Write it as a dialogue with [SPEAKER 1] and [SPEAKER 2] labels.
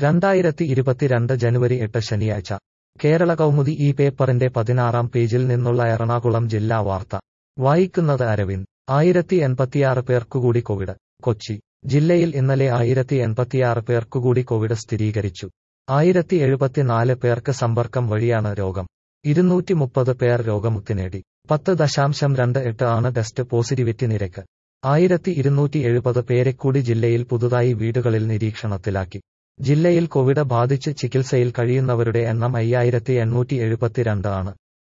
[SPEAKER 1] രണ്ടായിരത്തി ഇരുപത്തിരണ്ട് ജനുവരി എട്ട് ശനിയാഴ്ച കേരള കൗമുദി ഈ പേപ്പറിന്റെ പതിനാറാം പേജിൽ നിന്നുള്ള എറണാകുളം ജില്ലാ വാർത്ത വായിക്കുന്നത് അരവിന്ദ് ആയിരത്തി എൺപത്തിയാറ് പേർക്കുകൂടി കോവിഡ് കൊച്ചി ജില്ലയിൽ ഇന്നലെ ആയിരത്തി എൺപത്തിയാറ് പേർക്കുകൂടി കോവിഡ് സ്ഥിരീകരിച്ചു ആയിരത്തി എഴുപത്തിനാല് പേർക്ക് സമ്പർക്കം വഴിയാണ് രോഗം ഇരുന്നൂറ്റി മുപ്പത് പേർ രോഗമുക്തി നേടി പത്ത് ദശാംശം രണ്ട് എട്ട് ആണ് ടെസ്റ്റ് പോസിറ്റിവിറ്റി നിരക്ക് ആയിരത്തി ഇരുന്നൂറ്റി എഴുപത് പേരെ കൂടി ജില്ലയിൽ പുതുതായി വീടുകളിൽ നിരീക്ഷണത്തിലാക്കി ജില്ലയിൽ കോവിഡ് ബാധിച്ച് ചികിത്സയിൽ കഴിയുന്നവരുടെ എണ്ണം അയ്യായിരത്തി എണ്ണൂറ്റി എഴുപത്തിരണ്ട് ആണ്